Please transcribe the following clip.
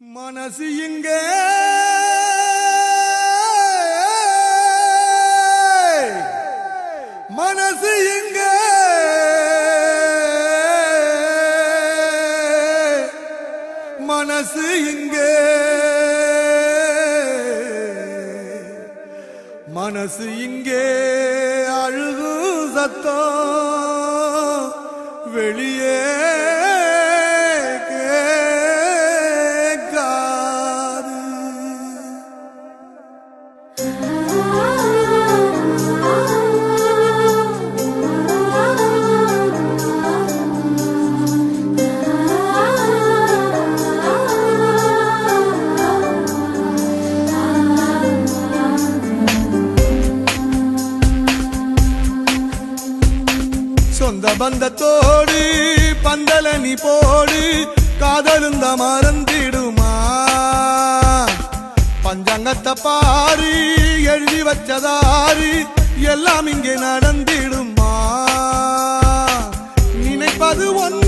மனசு இங்க மனசு இங்க மனசு இங்க மனசு இங்கே அழுகு சத்தம் வெளியே கேட்காது சொந்த பந்தத்தோடு பந்தல நீ போடு காதலுந்த மறந்திடுமா பஞ்சாங்கத்தை பாரு எழுதி வச்சதாரு எல்லாம் இங்கே நடந்திடுமா நினைப்பது ஒன்று